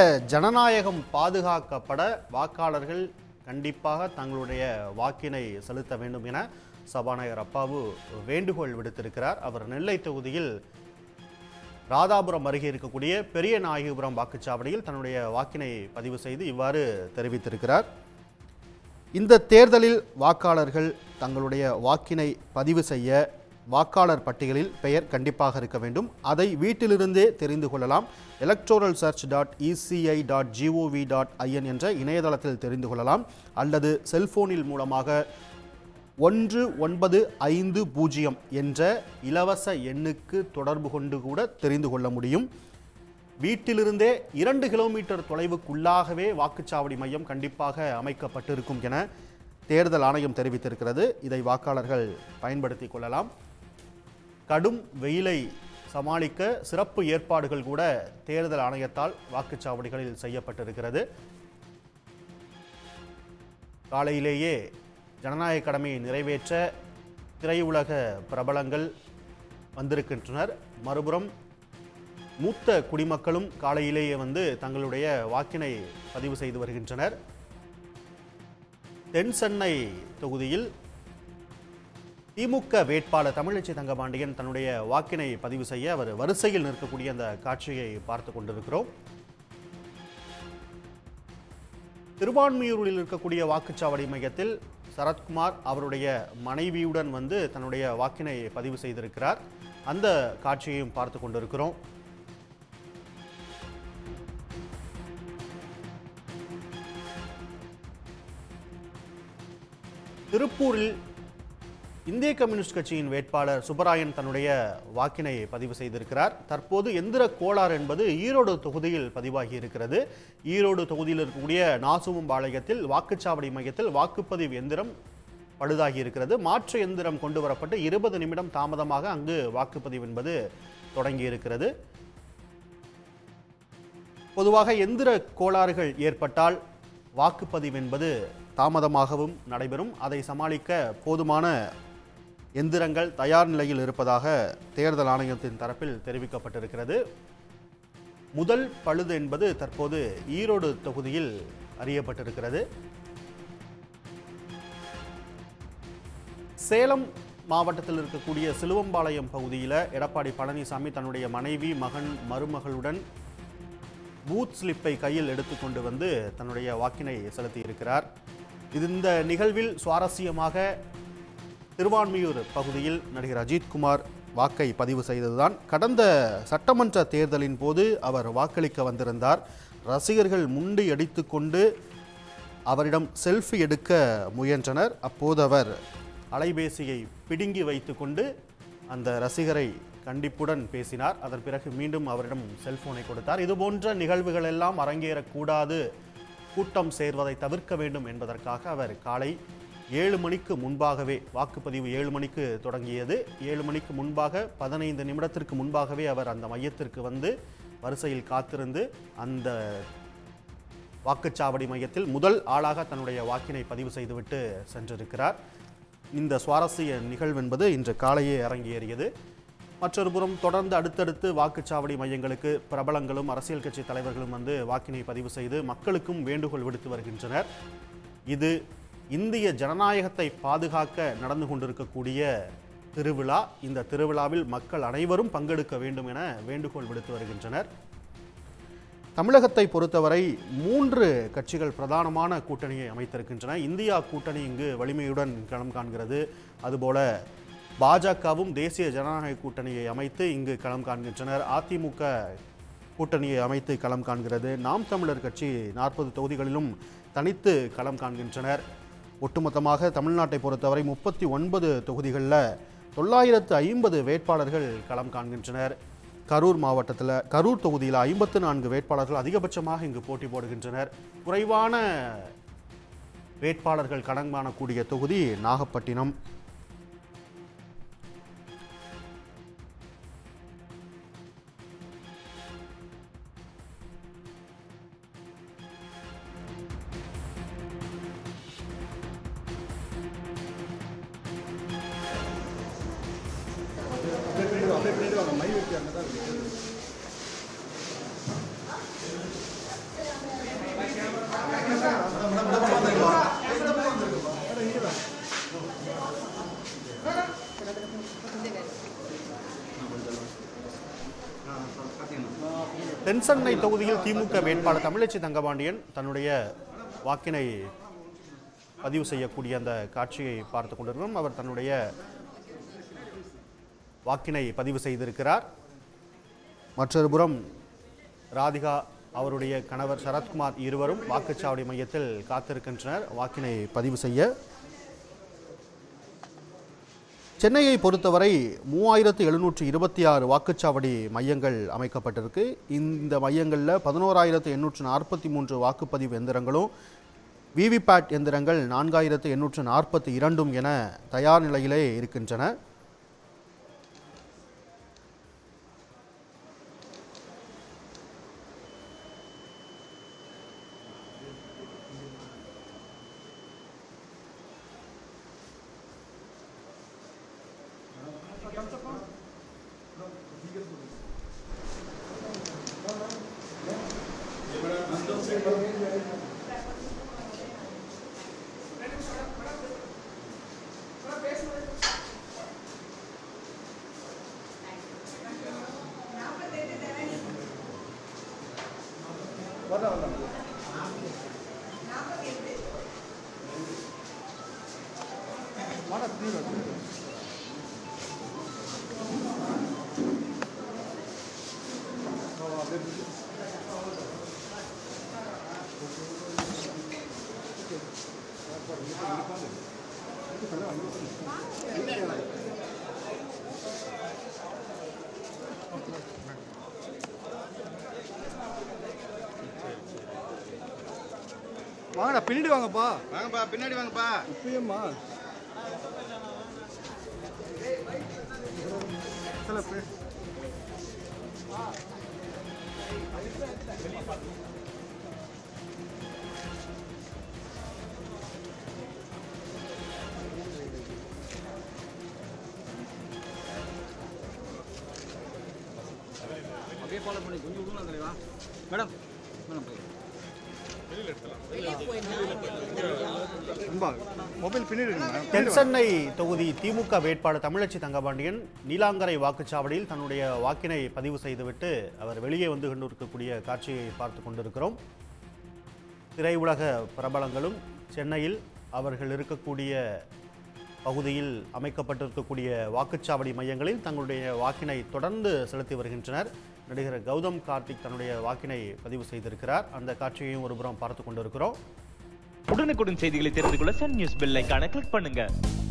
ஜனநாயகம் பாதுகாக்கப்பட வாக்காளர்கள் கண்டிப்பாக தங்களுடைய வாக்கினை செலுத்த வேண்டும் என சபாநாயகர் அப்பாவு வேண்டுகோள் விடுத்திருக்கிறார் அவர் நெல்லை தொகுதியில் ராதாபுரம் அருகே இருக்கக்கூடிய பெரிய நாயகிபுரம் வாக்குச்சாவடியில் தன்னுடைய வாக்கினை பதிவு செய்து இவ்வாறு தெரிவித்திருக்கிறார் இந்த தேர்தலில் வாக்காளர்கள் தங்களுடைய வாக்கினை பதிவு செய்ய வாக்காளர் பட்டியலில் பெயர் கண்டிப்பாக இருக்க வேண்டும் அதை வீட்டிலிருந்தே தெரிந்து கொள்ளலாம் electoral search dot ECI dot GOV dot IN என்ற இணையதளத்தில் தெரிந்து கொள்ளலாம் அல்லது செல்போனில் மூலமாக ஒன்று ஒன்பது ஐந்து பூஜ்ஜியம் என்ற இலவச எண்ணுக்கு தொடர்பு கொண்டு கூட தெரிந்து கொள்ள முடியும் வீட்டிலிருந்தே இரண்டு கிலோமீட்டர் தொலைவுக்குள்ளாகவே வாக்குச்சாவடி மையம் கண்டிப்பாக அமைக்கப்பட்டிருக்கும் என தேர்தல் ஆணையம் தெரிவித்திருக்கிறது இதை வாக்காளர்கள் பயன்படுத்திக் கொள்ளலாம் கடும் வெயிலை சமாளிக்க சிறப்பு ஏற்பாடுகள் கூட தேர்தல் ஆணையத்தால் வாக்குச்சாவடிகளில் செய்யப்பட்டிருக்கிறது காலையிலேயே ஜனநாயக கடமையை நிறைவேற்ற திரையுலக பிரபலங்கள் வந்திருக்கின்றனர் மறுபுறம் மூத்த குடிமக்களும் காலையிலேயே வந்து தங்களுடைய வாக்கினை பதிவு செய்து வருகின்றனர் தென் சென்னை தொகுதியில் திமுக வேட்பாளர் தமிழச்சி தங்கபாண்டியன் தன்னுடைய வாக்கினை பதிவு செய்ய அவர் வரிசையில் நிற்கக்கூடிய அந்த காட்சியை பார்த்து கொண்டிருக்கிறோம் திருவான்மியூரில் இருக்கக்கூடிய வாக்குச்சாவடி மையத்தில் சரத்குமார் அவருடைய மனைவியுடன் வந்து தன்னுடைய வாக்கினை பதிவு செய்திருக்கிறார் அந்த காட்சியையும் பார்த்து கொண்டிருக்கிறோம் திருப்பூரில் இந்திய கம்யூனிஸ்ட் கட்சியின் வேட்பாளர் சுப்பராயன் தன்னுடைய வாக்கினை பதிவு செய்திருக்கிறார் தற்போது எந்திர கோளாறு என்பது ஈரோடு தொகுதியில் பதிவாகி இருக்கிறது ஈரோடு தொகுதியில் இருக்கக்கூடிய நாசுவம்பாளையத்தில் வாக்குச்சாவடி மையத்தில் வாக்குப்பதிவு எந்திரம் பழுதாகி இருக்கிறது மாற்று எந்திரம் கொண்டு வரப்பட்டு இருபது நிமிடம் தாமதமாக அங்கு வாக்குப்பதிவு என்பது தொடங்கி இருக்கிறது பொதுவாக எந்திர கோளாறுகள் ஏற்பட்டால் வாக்குப்பதிவு என்பது தாமதமாகவும் நடைபெறும் அதை சமாளிக்க போதுமான எந்திரங்கள் தயார் நிலையில் இருப்பதாக தேர்தல் ஆணையத்தின் தரப்பில் தெரிவிக்கப்பட்டிருக்கிறது முதல் பழுது என்பது தற்போது ஈரோடு தொகுதியில் அறியப்பட்டிருக்கிறது சேலம் மாவட்டத்தில் இருக்கக்கூடிய சிலுவம்பாளையம் பகுதியில் எடப்பாடி பழனிசாமி தன்னுடைய மனைவி மகன் மருமகளுடன் பூத் ஸ்லிப்பை கையில் எடுத்துக்கொண்டு வந்து தன்னுடைய வாக்கினை செலுத்தியிருக்கிறார் இது இந்த நிகழ்வில் சுவாரஸ்யமாக திருவான்மியூர் பகுதியில் நடிகர் அஜித்குமார் வாக்கை பதிவு செய்ததுதான் கடந்த சட்டமன்ற தேர்தலின் போது அவர் வாக்களிக்க வந்திருந்தார் ரசிகர்கள் முண்டி அடித்துக்கொண்டு அவரிடம் செல்ஃபி எடுக்க முயன்றனர் அப்போது அவர் அலைபேசியை பிடுங்கி வைத்துக்கொண்டு அந்த ரசிகரை கண்டிப்புடன் பேசினார் அதன் பிறகு மீண்டும் அவரிடம் செல்போனை கொடுத்தார் இதுபோன்ற நிகழ்வுகள் எல்லாம் அரங்கேறக்கூடாது கூட்டம் சேர்வதை தவிர்க்க வேண்டும் என்பதற்காக அவர் காலை ஏழு மணிக்கு முன்பாகவே வாக்குப்பதிவு ஏழு மணிக்கு தொடங்கியது ஏழு மணிக்கு முன்பாக பதினைந்து நிமிடத்திற்கு முன்பாகவே அவர் அந்த மையத்திற்கு வந்து வரிசையில் காத்திருந்து அந்த வாக்குச்சாவடி மையத்தில் முதல் ஆளாக தன்னுடைய வாக்கினை பதிவு செய்துவிட்டு சென்றிருக்கிறார் இந்த சுவாரஸ்ய நிகழ்வு என்பது இன்று காலையே அரங்கேறியது மற்றொரு புறம் தொடர்ந்து அடுத்தடுத்து வாக்குச்சாவடி மையங்களுக்கு பிரபலங்களும் அரசியல் கட்சி தலைவர்களும் வந்து வாக்கினை பதிவு செய்து மக்களுக்கும் வேண்டுகோள் விடுத்து வருகின்றனர் இது இந்திய ஜனநாயகத்தை பாதுகாக்க நடந்து கொண்டிருக்கக்கூடிய திருவிழா இந்த திருவிழாவில் மக்கள் அனைவரும் பங்கெடுக்க வேண்டும் என வேண்டுகோள் விடுத்து வருகின்றனர் தமிழகத்தை பொறுத்தவரை மூன்று கட்சிகள் பிரதானமான கூட்டணியை அமைத்திருக்கின்றன இந்தியா கூட்டணி இங்கு வலிமையுடன் களம் காண்கிறது அதுபோல பாஜகவும் தேசிய ஜனநாயக கூட்டணியை அமைத்து இங்கு களம் காண்கின்றனர் அதிமுக கூட்டணியை அமைத்து களம் காண்கிறது நாம் தமிழர் கட்சி நாற்பது தொகுதிகளிலும் தனித்து களம் காண்கின்றனர் ஒட்டுமொத்தமாக தமிழ்நாட்டை பொறுத்தவரை முப்பத்தி ஒன்பது தொகுதிகளில் தொள்ளாயிரத்து ஐம்பது வேட்பாளர்கள் களம் காண்கின்றனர் கரூர் மாவட்டத்தில் கரூர் தொகுதியில் ஐம்பத்து நான்கு வேட்பாளர்கள் அதிகபட்சமாக இங்கு போட்டி போடுகின்றனர் குறைவான வேட்பாளர்கள் களம் காணக்கூடிய தொகுதி நாகப்பட்டினம் தென்சென்னை தொகுதியில் திமுக வேட்பாளர் தமிழச்சி தங்கபாண்டியன் தன்னுடைய வாக்கினை பதிவு செய்யக்கூடிய அந்த காட்சியை பார்த்து கொண்டிருக்கிறோம் அவர் தன்னுடைய வாக்கினை பதிவு செய்திருக்கிறார் மற்றொரு புறம் ராதிகா அவருடைய கணவர் சரத்குமார் இருவரும் வாக்குச்சாவடி மையத்தில் காத்திருக்கின்றனர் வாக்கினை பதிவு செய்ய சென்னையை பொறுத்தவரை மூவாயிரத்து எழுநூற்று இருபத்தி ஆறு வாக்குச்சாவடி மையங்கள் அமைக்கப்பட்டிருக்கு இந்த மையங்களில் பதினோராயிரத்து எண்ணூற்று நாற்பத்தி மூன்று வாக்குப்பதிவு எந்திரங்களும் விவிபேட் எந்திரங்கள் நான்காயிரத்து எண்ணூற்று நாற்பத்தி இரண்டும் என தயார் நிலையிலே இருக்கின்றன வாங்கடா பின்னாடி வாங்கப்பா வாங்கப்பா பின்னாடி வாங்கப்பா இப்பயம்மா அப்படியே ஃபாலோ பண்ணி கொஞ்சம் விடுங்க தலைவா மேடம் மேடம் போய் அன்பா மொபைல் பின்னாடி இருக்குங்க மேடம் தென்சென்னை தொகுதி திமுக வேட்பாளர் தமிழச்சி தங்கபாண்டியன் நீலாங்கரை வாக்குச்சாவடியில் தன்னுடைய வாக்கினை பதிவு செய்துவிட்டு அவர் வெளியே வந்து கொண்டிருக்கக்கூடிய காட்சியை பார்த்து கொண்டிருக்கிறோம் திரையுலக பிரபலங்களும் சென்னையில் அவர்கள் இருக்கக்கூடிய பகுதியில் அமைக்கப்பட்டிருக்கக்கூடிய வாக்குச்சாவடி மையங்களில் தங்களுடைய வாக்கினை தொடர்ந்து செலுத்தி வருகின்றனர் நடிகர் கௌதம் கார்த்திக் தன்னுடைய வாக்கினை பதிவு செய்திருக்கிறார் அந்த காட்சியையும் ஒருபுறம் பார்த்து கொண்டிருக்கிறோம் உடனுக்குடன் செய்திகளை தெரிந்து கொள்ள சன் நியூஸ் பெல் ஐகானை கிளிக் பண்ணுங்க